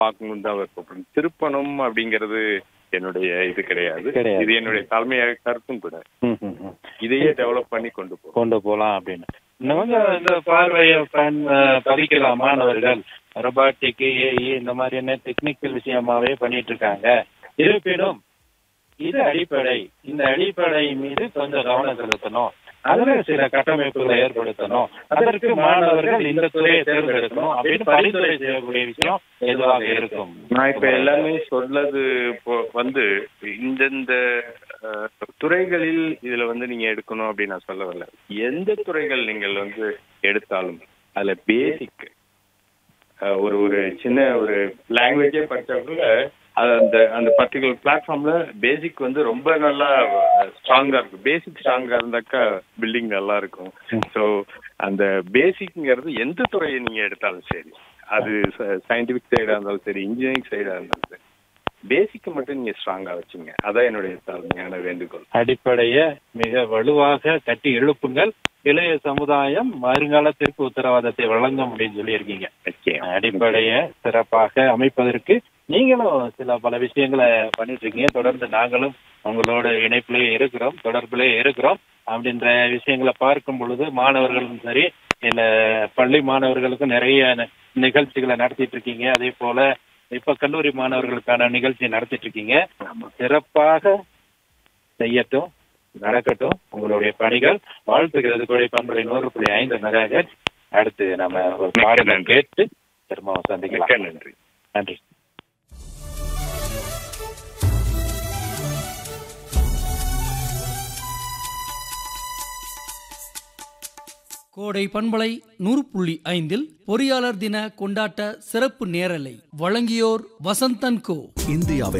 பார்க்கணும்னு தான் விருப்பப்படுறேன் திருப்பணம் அப்படிங்கிறது என்னுடைய இது கிடையாது கிடையாது. இது என்னுடைய தலைமையாக கருத்தும் கூட ம், ம், ம். இதையே டெவலப் பண்ணி கொண்டு போறோம் கொண்டு போலாம் அப்படின்னு இன்னும் கொஞ்சம் இந்த பார்வையை பயன் பதிக்கலாம் மாணவர்கள் ரொபாட்டிக் ஏஇ இந்த மாதிரியான டெக்னிக்கல் விஷயமாவே பண்ணிட்டு இருக்காங்க இருப்பினும் இது அடிப்படை இந்த அடிப்படை மீது கொஞ்சம் கவனம் செலுத்தணும் அதுல சில கட்டமைப்புகளை ஏற்படுத்தணும் அதற்கு மாணவர்கள் இந்த துறையை தேர்ந்தெடுக்கணும் அப்படின்னு பரிந்துரை செய்யக்கூடிய விஷயம் எதுவாக இருக்கும் நான் இப்ப எல்லாமே சொல்லது இப்போ வந்து இந்தந்த அஹ், துறைகளில் இதுல வந்து நீங்க எடுக்கணும் அப்படின்னு நான் சொல்ல வரல எந்த துறைகள் நீங்கள் வந்து எடுத்தாலும் அதுல பேசிக் ஒரு ஒரு சின்ன ஒரு லாங்குவேஜே படிச்சா கூட அது அந்த அந்த பர்டிகுலர் பிளாட்ஃபார்ம்ல பேசிக் வந்து ரொம்ப நல்லா ஸ்ட்ராங்கா இருக்கும் பேசிக் ஸ்ட்ராங்கா இருந்தாக்கா பில்டிங் நல்லா இருக்கும் ஸோ அந்த பேசிக்ங்கிறது எந்த துறையை நீங்க எடுத்தாலும் சரி அது சயின்டிபிக் சைடா இருந்தாலும் சரி இன்ஜினியரிங் சைடா இருந்தாலும் சரி பேசிக்கை மட்டும் நீங்க ஸ்ட்ராங்கா வச்சுங்க அதான் என்னுடைய தாழ்மையான வேண்டுகோள் அடிப்படைய மிக வலுவாக கட்டி எழுப்புங்கள் இளைய சமுதாயம் வருங்காலத்திற்கு உத்தரவாதத்தை வழங்க முடியும் சொல்லியிருக்கீங்க நிச்சயம் அடிப்படைய சிறப்பாக அமைப்பதற்கு நீங்களும் சில பல விஷயங்களை பண்ணிட்டு இருக்கீங்க தொடர்ந்து நாங்களும் உங்களோட இணைப்பிலே இருக்கிறோம் தொடர்பிலே இருக்கிறோம் அப்படின்ற விஷயங்களை பார்க்கும் பொழுது மாணவர்களும் சரி இல்ல பள்ளி மாணவர்களுக்கும் நிறைய நி- நிகழ்ச்சிகளை நடத்திட்டு இருக்கீங்க அதே போல இப்ப கல்லூரி மாணவர்களுக்கான நிகழ்ச்சி நடத்திட்டு இருக்கீங்க சிறப்பாக செய்யட்டும் நடக்கட்டும் உங்களுடைய பணிகள் வாழ்த்துகிறது கோடை பண்புரை நூறு புள்ளி ஐந்து மெகாஹெட் அடுத்து நம்ம ஒரு மிக்க பாடலை நன்றி. கேட்டு திரும்ப மிக்க சந்திக்கலாம் நன்றி நன்றி கோடை பண்பலை நூறு புள்ளி ஐந்தில் பொறியாளர் தின கொண்டாட்ட சிறப்பு நேரலை வழங்கியோர் வசந்தன் கோ இந்தியாவின்